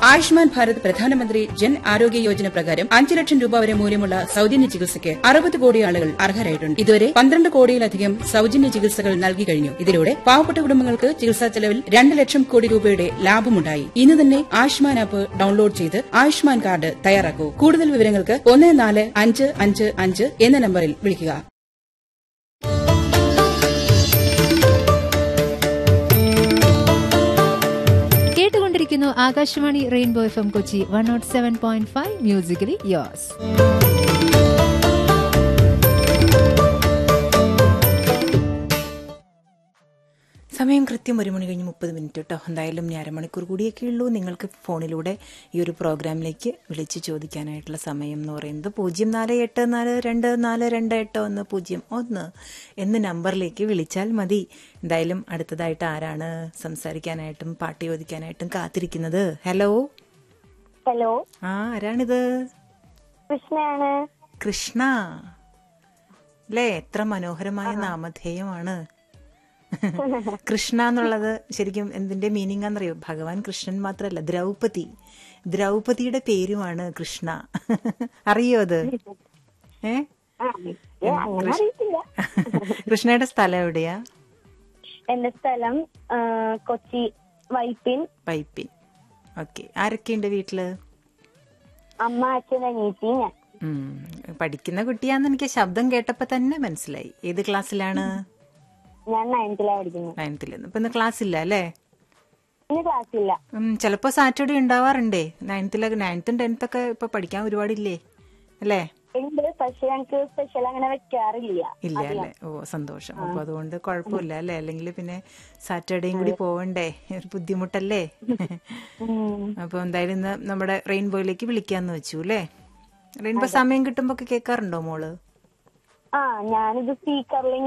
ആയുഷ്മാൻ ഭാരത് പ്രധാനമന്ത്രി ജൻ ആരോഗ്യ യോജന പ്രകാരം അഞ്ച് ലക്ഷം രൂപ വരെ മൂല്യമുള്ള സൌജന്യ ചികിത്സയ്ക്ക് അറുപത് കോടി ആളുകൾ അർഹരായിട്ടുണ്ട് ഇതുവരെ പന്ത്രണ്ട് കോടിയിലധികം സൌജന്യ ചികിത്സകൾ നൽകി കഴിഞ്ഞു ഇതിലൂടെ പാവപ്പെട്ട കുടുംബങ്ങൾക്ക് ചികിത്സാ ചെലവിൽ രണ്ട് ലക്ഷം കോടി രൂപയുടെ ലാഭമുണ്ടായി ഇന്ന് തന്നെ ആയുഷ്മാൻ ആപ്പ് ഡൌൺലോഡ് ചെയ്ത് ആയുഷ്മാൻ കാർഡ് തയ്യാറാക്കൂ കൂടുതൽ വിവരങ്ങൾക്ക് ഒന്ന് നാല് അഞ്ച് അഞ്ച് അഞ്ച് എന്ന നമ്പറിൽ വിളിക്കുക കേട്ടുകൊണ്ടിരിക്കുന്നു Akashvani rainbow F M Kochi one nought seven point five musically യോസ് സമയം കൃത്യം ഒരു മണി കഴിഞ്ഞ് മുപ്പത് മിനിറ്റ് കേട്ടോ എന്തായാലും ഇനി അരമണിക്കൂർ കൂടിയൊക്കെ ഉള്ളൂ നിങ്ങൾക്ക് ഫോണിലൂടെ ഈ ഒരു പ്രോഗ്രാമിലേക്ക് വിളിച്ച് ചോദിക്കാനായിട്ടുള്ള സമയം എന്ന് പറയുന്നത് പൂജ്യം നാല് എട്ട് നാല് രണ്ട് നാല് രണ്ട് എട്ട് ഒന്ന് പൂജ്യം ഒന്ന് എന്ന നമ്പറിലേക്ക് വിളിച്ചാൽ മതി എന്തായാലും അടുത്തതായിട്ട് ആരാണ് സംസാരിക്കാനായിട്ടും പാട്ട് ചോദിക്കാനായിട്ടും കാത്തിരിക്കുന്നത് ഹലോ ഹലോ ആ ആരാണിത് കൃഷ്ണയാണ് കൃഷ്ണ അല്ലേ എത്ര മനോഹരമായ നാമധേയമാണ് കൃഷ്ണ എന്നുള്ളത് ശരിക്കും എന്തിന്റെ മീനിങ് ആണെന്നറിയോ ഭഗവാൻ കൃഷ്ണൻ മാത്രമല്ല ദ്രൗപതി ദ്രൗപതിയുടെ പേരുമാണ് കൃഷ്ണ അറിയോ അത് ഏ ആ, ഏ, അങ്ങനെ അറിയത്തില്ല കൃഷ്ണയുടെ സ്ഥലം എവിടെയാ എന്റെ സ്ഥലം ആ, കൊച്ചി വൈപ്പിൻ പൈപ്പിൻ ഓക്കെ ആരൊക്കെയുണ്ട് വീട്ടില് അമ്മ അച്ഛൻ അനിയത്തി ഞാൻ ഉം. പഠിക്കുന്ന കുട്ടിയാന്ന് എനിക്ക് ശബ്ദം കേട്ടപ്പോ തന്നെ മനസ്സിലായി ഏത് ക്ലാസ്സിലാണ് ഞാൻ നയൻത്തിലാ പഠിക്കുന്നത് നയൻത്തിൽ ഇപ്പൊ ഇന്ന് ക്ലാസ് ഇല്ല അല്ലേ ഇന്ന് ക്ലാസ് ഇല്ല ഉം, ചിലപ്പോ സാറ്റർഡേ ഉണ്ടാവാറുണ്ടേ നയൻത്തിലൊക്കെ നയൻത്തും ടെൻത്തൊക്കെ ഇപ്പൊ പഠിക്കാൻ ഒരുപാടില്ലേ അല്ലേ ഉണ്ട് പക്ഷെ ഞങ്ങക്ക് സ്പെഷ്യൽ അങ്ങനെ വെക്കാറില്ല ഇല്ല അല്ലേ ഓ സന്തോഷം അപ്പൊ അതുകൊണ്ട് കുഴപ്പമില്ല അല്ലേ അല്ലെങ്കിൽ പിന്നെ സാറ്റർഡേയും കൂടി പോവണ്ടേ ഒരു ബുദ്ധിമുട്ടല്ലേ അപ്പൊ എന്തായാലും ഇന്ന് നമ്മുടെ റെയിൻബോയിലേക്ക് വിളിക്കാന്ന് വെച്ചു അല്ലേ റെയിൻബോ സമയം കിട്ടുമ്പോ ഒക്കെ കേൾക്കാറുണ്ടോ മോള് ആ ഞാനിത് സ്പീക്കറിൽ